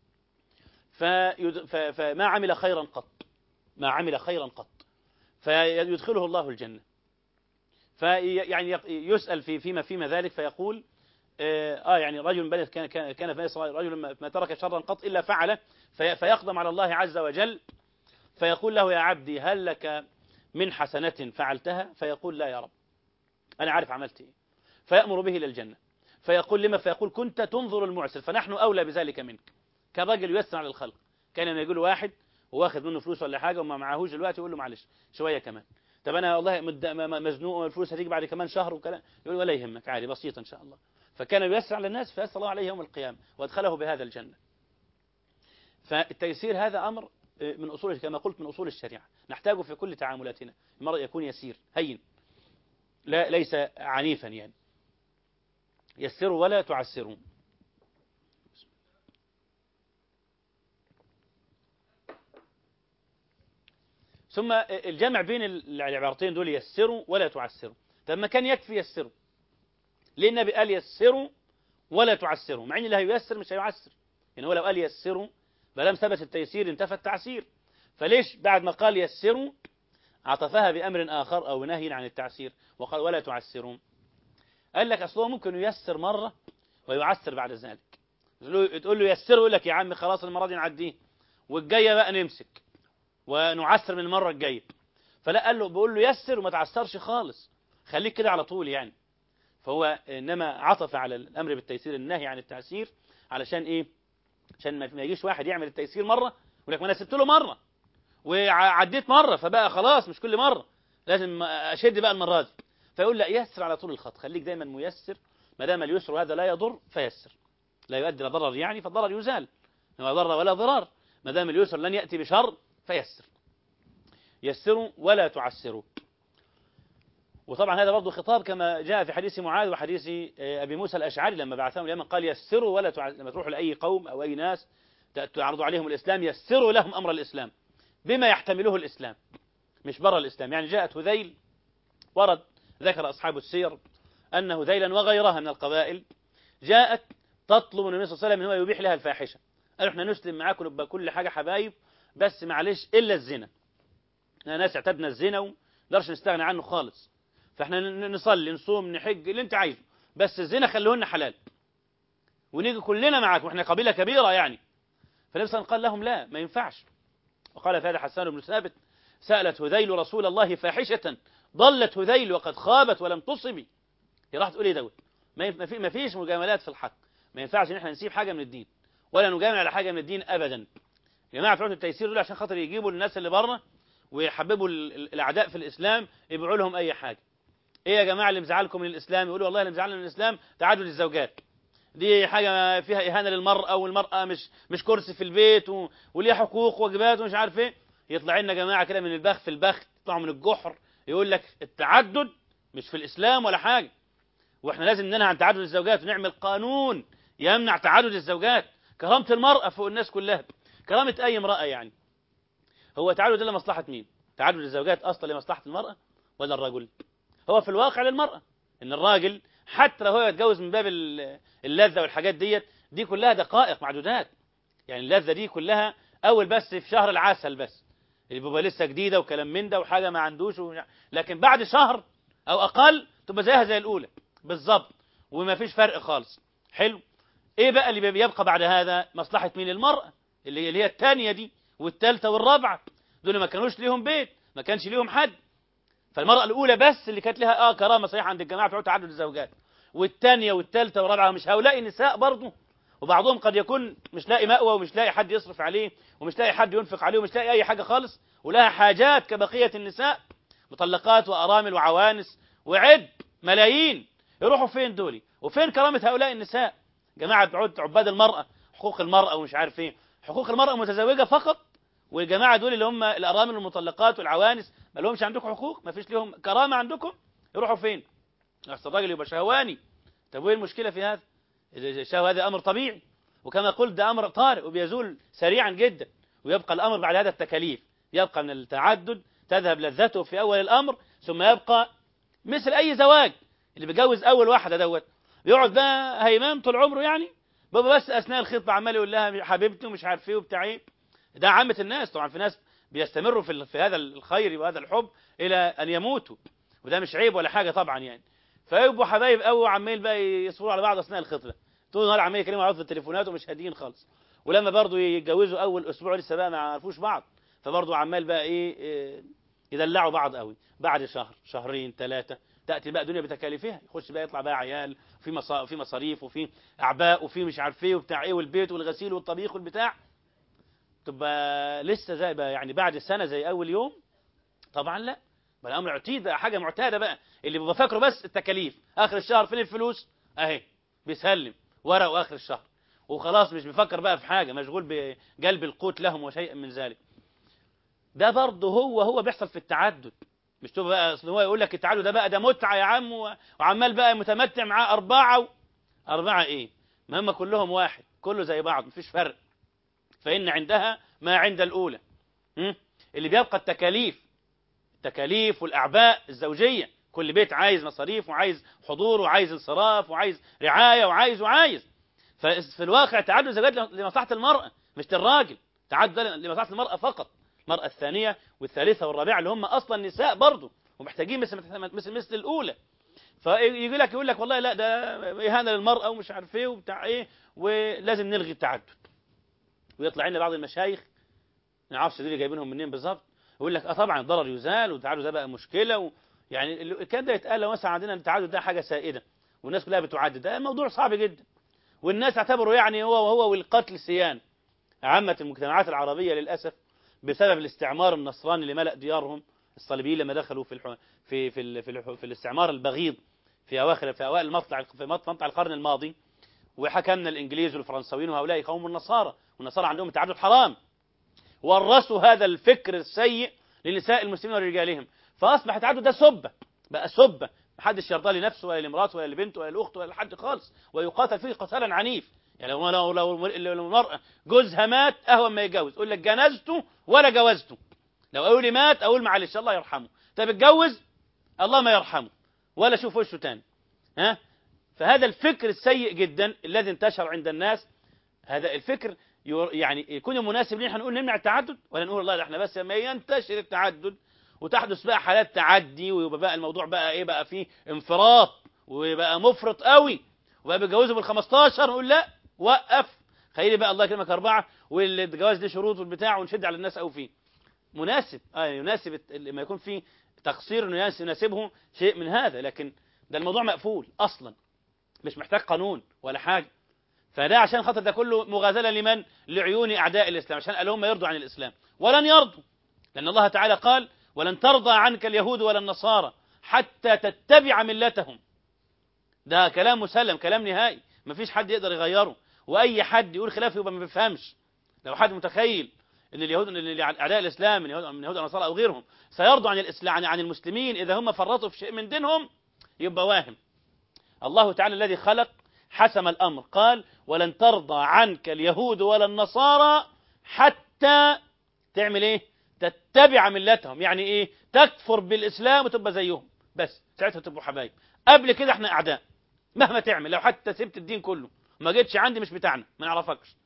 فما عمل خيرا قط ما عمل خيرا قط فيدخله الله الجنة فيعني يسأل في فيما فيما ذلك فيقول آه يعني رجل بني كان كان كان في بني إسرائيل رجل ما ترك شرا قط إلا فعله فيقدم على الله عز وجل فيقول له يا عبدي هل لك من حسنة فعلتها فيقول لا يا رب أنا عارف عملت إيه فيأمر به إلى الجنة فيقول لما فيقول كنت تنظر المعسر فنحن أولى بذلك منك كان راجل يسر على الخلق كان لما يقول واحد واخد منه فلوس ولا حاجة وما معهوش دلوقتي يقول له معلش شوية كمان طب أنا والله مزنوق والفلوس هتيجي بعد كمان شهر وكلام يقول ولا يهمك عادي بسيطة إن شاء الله فكان ييسر على الناس فيسر الله عليه يوم القيامة وادخله بهذا الجنة فالتيسير هذا أمر من أصول كما قلت من أصول الشريعة نحتاجه في كل تعاملاتنا المرء يكون يسير هين لا ليس عنيفا يعني يسروا ولا تعسروا ثم الجمع بين العبارتين دول يسروا ولا تعسروا طب ما كان يكفي يسروا ليه النبي قال يسروا ولا تعسروا مع ان اللي هييسر مش هيعسر يعني هو لو قال يسروا ما دام ثبت التيسير انتفى التعسير فليش بعد ما قال يسروا عطفها بأمر آخر أو نهي عن التعسير وقال ولا تعسرون قال لك أصله ممكن ييسر مرة ويعسر بعد ذلك تقول له يسر يقول لك يا عم خلاص المرة دي نعديه والجاية بقى نمسك ونعسر من المرة الجاية فلا قال له بقول له يسر وما تعسرش خالص خليك كده على طول يعني فهو إنما عطف على الأمر بالتيسير النهي عن التعسير علشان إيه عشان ما يجيش واحد يعمل التيسير مرة يقول لك ما أنا سبت له مرة وعديت مرة فبقى خلاص مش كل مرة لازم أشد بقى المرة دي فيقول لا يسر على طول الخط خليك دايما ميسر ما دام اليسر هذا لا يضر فيسر لا يؤدي إلى ضرر يعني فالضرر يزال لا ضر ولا ضرار ما دام اليسر لن يأتي بشر فيسر يسروا ولا تعسروا وطبعا هذا برضه خطاب كما جاء في حديث معاذ وحديث أبي موسى الأشعري لما بعثهم اليمن قال يسروا ولا تعسروا لما تروحوا لأي قوم أو أي ناس تعرضوا عليهم الإسلام يسروا لهم أمر الإسلام بما يحتمله الإسلام مش برا الإسلام يعني جاءت هذيل ورد ذكر أصحاب السير أن هذيلا وغيرها من القبائل جاءت تطلب من النبي صلى الله عليه وسلم أن هو يبيح لها الفاحشة قالوا احنا نسلم معاكم نبقى كل حاجة حبايب بس معلش إلا الزنا احنا ناس اعتدنا الزنا ونقدرش نستغنى عنه خالص فاحنا نصلي نصوم نحج اللي انت عايزه بس الزنا خلوه لنا حلال ونيجي كلنا معاكم احنا قبيلة كبيرة يعني فالنبي صلى الله عليه وسلم قال لهم لا ما ينفعش وقال في هذا حسان بن ثابت سألت هذيل رسول الله فاحشة ضلت هذيل وقد خابت ولم تصبي هي راح تقول ايه دوت ما في ما فيش مجاملات في الحق ما ينفعش ان احنا نسيب حاجه من الدين ولا نجامل على حاجه من الدين ابدا يا جماعه بتوع التيسير دول عشان خاطر يجيبوا الناس اللي بره ويحببوا الاعداء في الاسلام يبيعوا لهم اي حاجه ايه يا جماعه اللي مزعلكم من الاسلام يقولوا والله اللي مزعلنا من الاسلام تعدد الزوجات دي حاجه فيها اهانه للمراه والمراه مش مش كرسي في البيت و... وليها حقوق وواجبات ومش عارف ايه يطلع لنا جماعه كده من البخ في البخ يطلعوا من الجحر يقول لك التعدد مش في الاسلام ولا حاجه واحنا لازم ننهى عن تعدد الزوجات ونعمل قانون يمنع تعدد الزوجات كرامه المراه فوق الناس كلها كرامه اي امراه يعني هو تعدد ده لمصلحه مين تعدد الزوجات اصلا لمصلحه المراه ولا الرجل هو في الواقع للمراه ان الراجل حتى لو هو يتجوز من باب اللذه والحاجات ديت دي كلها دقائق معدودات يعني اللذه دي كلها اول بس في شهر العسل بس اللي بيبقى لسه جديده وكلام من ده وحاجه ما عندوش و... لكن بعد شهر او اقل تبقى زيها زي الاولى بالظبط وما فيش فرق خالص حلو ايه بقى اللي بيبقى بعد هذا مصلحه مين المراه اللي اللي هي الثانيه دي والثالثه والرابعه دول ما كانوش ليهم بيت ما كانش ليهم حد فالمراه الاولى بس اللي كانت لها اه كرامه صحيحه عند الجماعه بتوع تعدد الزوجات والثانيه والثالثه والرابعه مش هؤلاء النساء برضه وبعضهم قد يكون مش لاقي مأوى ومش لاقي حد يصرف عليه ومش لاقي حد ينفق عليه ومش لاقي أي حاجة خالص ولها حاجات كبقية النساء مطلقات وأرامل وعوانس وعد ملايين يروحوا فين دولي وفين كرامة هؤلاء النساء جماعة بعود عباد المرأة حقوق المرأة ومش عارف ايه حقوق المرأة متزوجة فقط والجماعة دول اللي هم الأرامل والمطلقات والعوانس ما لهمش عندكم حقوق ما فيش لهم كرامة عندكم يروحوا فين أحسن الراجل يبقى شهواني طب وين المشكلة في هذا الشهوة هذا أمر طبيعي وكما قلت ده أمر طارئ وبيزول سريعا جدا ويبقى الأمر بعد هذا التكاليف يبقى من التعدد تذهب لذته في أول الأمر ثم يبقى مثل أي زواج اللي بيجوز أول واحدة دوت يقعد بقى هيمام طول عمره يعني بابا بس أثناء الخطبة عمال يقول لها حبيبتي ومش عارف ايه وبتاع ايه ده عامة الناس طبعا في ناس بيستمروا في, في هذا الخير وهذا الحب إلى أن يموتوا وده مش عيب ولا حاجة طبعا يعني فيبقوا حبايب قوي وعمال بقى يصبروا على بعض أثناء الخطبة طول النهار عمال يكلموا على في التليفونات ومش هاديين خالص ولما برضه يتجوزوا اول اسبوع لسه بقى ما عرفوش بعض فبرضه عمال بقى ايه, إيه يدلعوا بعض قوي بعد شهر شهرين ثلاثه تاتي بقى الدنيا بتكاليفها يخش بقى يطلع بقى عيال في مصا... في مصاريف وفي اعباء وفي مش عارف ايه وبتاع ايه والبيت والغسيل والطبيخ والبتاع تبقى لسه زي بقى يعني بعد سنه زي اول يوم طبعا لا بل الامر اعتيد بقى حاجه معتاده بقى اللي بيبقى فاكره بس التكاليف اخر الشهر فين الفلوس اهي بيسلم ورق واخر الشهر وخلاص مش بيفكر بقى في حاجة مشغول بجلب القوت لهم وشيء من ذلك ده برضه هو هو بيحصل في التعدد مش تبقى بقى اصل هو يقول لك التعدد ده بقى ده متعة يا عم وعمال بقى متمتع معاه أربعة و... أربعة إيه ما هم كلهم واحد كله زي بعض مفيش فرق فإن عندها ما عند الأولى م? اللي بيبقى التكاليف التكاليف والأعباء الزوجية كل بيت عايز مصاريف وعايز حضور وعايز انصراف وعايز رعاية وعايز وعايز ففي الواقع تعدد الزوجات لمصلحة المرأة مش للراجل تعدد لمصلحة المرأة فقط المرأة الثانية والثالثة والرابعة اللي هم أصلا نساء برضه ومحتاجين مثل مثل مثل الأولى فيجي لك يقول لك والله لا ده إهانة للمرأة ومش عارف إيه وبتاع إيه ولازم نلغي التعدد ويطلع لنا بعض المشايخ ما نعرفش دول جايبينهم منين بالظبط يقول لك اه طبعا الضرر يزال والتعدد ده بقى مشكله و... يعني الكلام ده يتقال لو مثلا عندنا التعدد ده حاجه سائده والناس كلها بتعدد ده موضوع صعب جدا والناس تعتبره يعني هو وهو والقتل سيان عامة المجتمعات العربية للأسف بسبب الاستعمار النصراني اللي ملأ ديارهم الصليبيين لما دخلوا في الحو... في في ال... في, ال... في الاستعمار البغيض في أواخر في أوائل مطلع في مطلع القرن الماضي وحكمنا الإنجليز والفرنساويين وهؤلاء قوم النصارى والنصارى عندهم التعدد حرام ورثوا هذا الفكر السيء لنساء المسلمين ورجالهم فأصبح التعدد ده سبة بقى سبة محدش يرضى لنفسه ولا لمراته ولا لبنته ولا لأخته ولا لحد خالص ويقاتل فيه قتالا عنيف يعني لو لو لو المرأة جوزها مات أهون ما يتجوز يقول لك جنزته ولا جوزته لو قالوا لي مات أقول معلش الله يرحمه طب اتجوز الله ما يرحمه ولا شوف وشه تاني ها فهذا الفكر السيء جدا الذي انتشر عند الناس هذا الفكر يعني يكون مناسب ليه هنقول نمنع التعدد ولا نقول والله ده احنا بس ما ينتشر التعدد وتحدث بقى حالات تعدي ويبقى بقى الموضوع بقى ايه بقى فيه انفراط ويبقى مفرط قوي وبقى بيتجوزوا بال 15 نقول لا وقف خلي بقى الله يكرمك اربعه والجواز له شروط والبتاع ونشد على الناس قوي فيه مناسب اه يناسب لما يكون في تقصير انه يناسبه شيء من هذا لكن ده الموضوع مقفول اصلا مش محتاج قانون ولا حاجه فده عشان خاطر ده كله مغازله لمن لعيون اعداء الاسلام عشان قال هم يرضوا عن الاسلام ولن يرضوا لان الله تعالى قال ولن ترضى عنك اليهود ولا النصارى حتى تتبع ملتهم ده كلام مسلم كلام نهائي مفيش حد يقدر يغيره واي حد يقول خلافه يبقى ما بيفهمش لو حد متخيل ان اليهود ان اعداء الاسلام من اليهود من اليهود والنصارى او غيرهم سيرضوا عن الاسلام عن المسلمين اذا هم فرطوا في شيء من دينهم يبقى واهم الله تعالى الذي خلق حسم الامر قال ولن ترضى عنك اليهود ولا النصارى حتى تعمل ايه تتبع ملتهم يعني ايه تكفر بالاسلام وتبقى زيهم بس ساعتها تبقوا حبايب قبل كده احنا اعداء مهما تعمل لو حتى سبت الدين كله ما جيتش عندي مش بتاعنا ما نعرفكش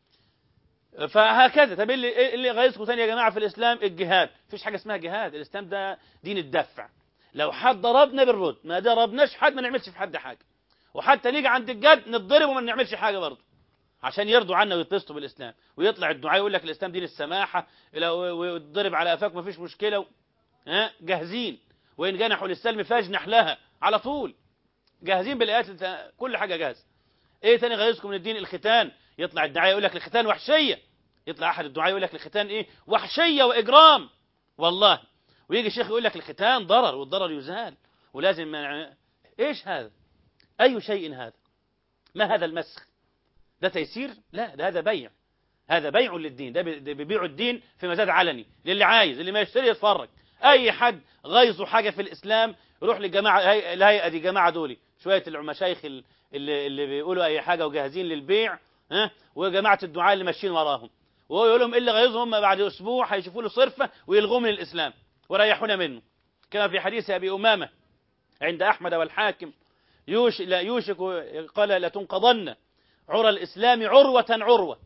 فهكذا طب اللي اللي غيظكم ثاني يا جماعه في الاسلام الجهاد مفيش حاجه اسمها جهاد الاسلام ده دين الدفع لو حد ضربنا بالرد ما ضربناش حد ما نعملش في حد حاجه وحتى نيجي عند الجد نتضرب وما نعملش حاجه برضه عشان يرضوا عنا ويتصلوا بالاسلام ويطلع الدعاء يقول لك الاسلام دين السماحه ويتضرب على قفاك ما فيش مشكله و... ها جاهزين وان جنحوا للسلم فاجنح لها على طول جاهزين بالايات كل حاجه جاهز ايه تاني غيظكم من الدين الختان يطلع الدعاء يقول لك الختان وحشيه يطلع احد الدعاء يقول لك الختان ايه وحشيه واجرام والله ويجي شيخ يقول لك الختان ضرر والضرر يزال ولازم ايش هذا اي شيء هذا ما هذا المسخ ده تيسير لا ده هذا بيع هذا بيع للدين ده بيبيعوا الدين في مزاد علني للي عايز اللي ما يشتري يتفرج اي حد غيظه حاجه في الاسلام يروح للجماعه الهيئه دي جماعه دولي شويه المشايخ اللي, اللي بيقولوا اي حاجه وجاهزين للبيع ها وجماعه الدعاء اللي ماشيين وراهم وهو يقول لهم اللي غيظهم هم بعد اسبوع هيشوفوا له صرفه ويلغوه من الاسلام وريحونا منه كما في حديث ابي امامه عند احمد والحاكم يوش لا يوشك قال لتنقضن عرى الإسلام عروة عروة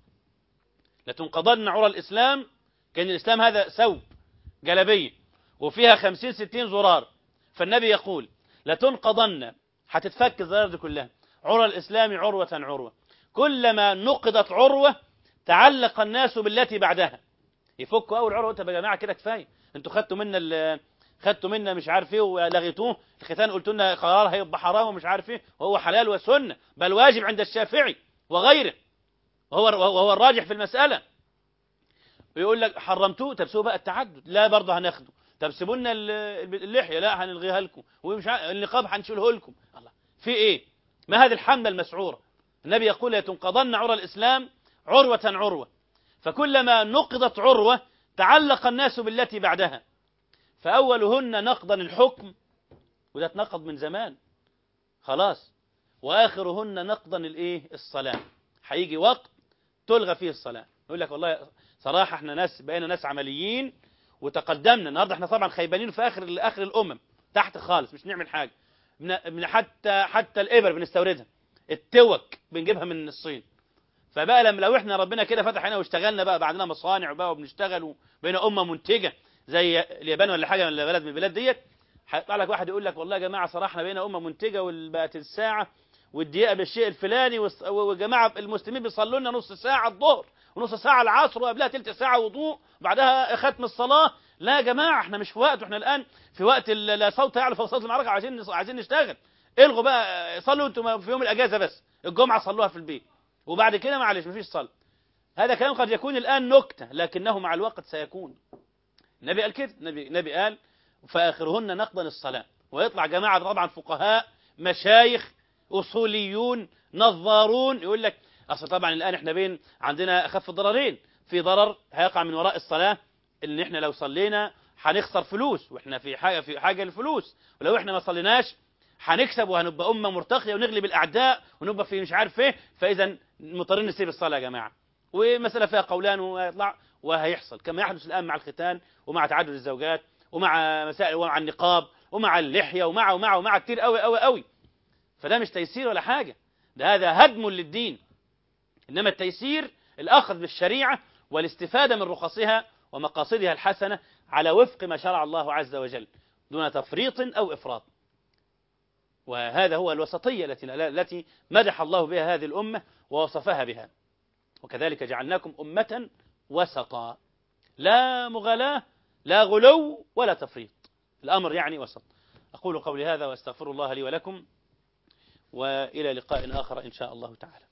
لتنقضن عرى الإسلام كان الإسلام هذا ثوب جلبية وفيها خمسين ستين زرار فالنبي يقول لتنقضن هتتفك الزرار دي كلها عرى الإسلام عروة عروة كلما نقضت عروة تعلق الناس بالتي بعدها يفكوا أول عروة طب يا جماعة كده كفاية انتوا خدتوا منا خدتوا منا مش عارف ايه ولغيتوه الختان قلت لنا قرار هيبقى حرام ومش عارف ايه وهو حلال وسنه بل واجب عند الشافعي وغيره وهو وهو الراجح في المسألة ويقول لك حرمتوه طب سيبوا بقى التعدد لا برضه هناخده طب سيبوا لنا اللحية لا هنلغيها لكم ومش النقاب هنشيله لكم الله في ايه ما هذه الحملة المسعورة النبي يقول لتنقضن عرى الإسلام عروة عروة فكلما نقضت عروة تعلق الناس بالتي بعدها فأولهن نقضا الحكم وده اتنقض من زمان خلاص واخرهن نقضا الايه الصلاه هيجي وقت تلغى فيه الصلاه يقول لك والله صراحه احنا ناس بقينا ناس عمليين وتقدمنا النهارده احنا طبعا خيبانين في اخر اخر الامم تحت خالص مش نعمل حاجه من من حتى حتى الابر بنستوردها التوك بنجيبها من الصين فبقى لما لو احنا ربنا كده فتح هنا واشتغلنا بقى بعدنا مصانع بقى وبنشتغل وبقينا امه منتجه زي اليابان ولا حاجه ولا بلد من البلاد ديت هيطلع لك واحد يقول لك والله يا جماعه صراحه احنا بقينا امه منتجه وبقت الساعه والدقيقه بالشيء الفلاني والس- وجماعه المسلمين بيصلوا لنا نص ساعه الظهر ونص ساعه العصر وقبلها ثلث ساعه وضوء وبعدها ختم الصلاه لا يا جماعه احنا مش في وقت احنا الان في وقت ال- لا صوت يعلى فوق صوت المعركه عايزين عايزين نشتغل الغوا بقى صلوا انتم في يوم الاجازه بس الجمعه صلوها في البيت وبعد كده معلش مفيش صلاه هذا كلام قد يكون الان نكته لكنه مع الوقت سيكون النبي قال كده النبي النبي قال فاخرهن نقضا الصلاه ويطلع جماعه طبعا فقهاء مشايخ اصوليون نظارون يقول لك اصل طبعا الان احنا بين عندنا اخف الضررين في ضرر هيقع من وراء الصلاه ان احنا لو صلينا هنخسر فلوس واحنا في حاجه في حاجه للفلوس ولو احنا ما صليناش هنكسب وهنبقى امه مرتخيه ونغلب الاعداء ونبقى في مش عارف ايه فاذا مضطرين نسيب الصلاه يا جماعه ومساله فيها قولان ويطلع وهيحصل كما يحدث الان مع الختان ومع تعدد الزوجات ومع مسائل ومع النقاب ومع اللحيه ومع ومع ومع كتير قوي قوي قوي فده مش تيسير ولا حاجه ده هذا هدم للدين انما التيسير الاخذ بالشريعه والاستفاده من رخصها ومقاصدها الحسنه على وفق ما شرع الله عز وجل دون تفريط او افراط وهذا هو الوسطيه التي التي مدح الله بها هذه الامه ووصفها بها وكذلك جعلناكم امه وسطا لا مغالاه لا غلو ولا تفريط الامر يعني وسط اقول قولي هذا واستغفر الله لي ولكم والى لقاء اخر ان شاء الله تعالى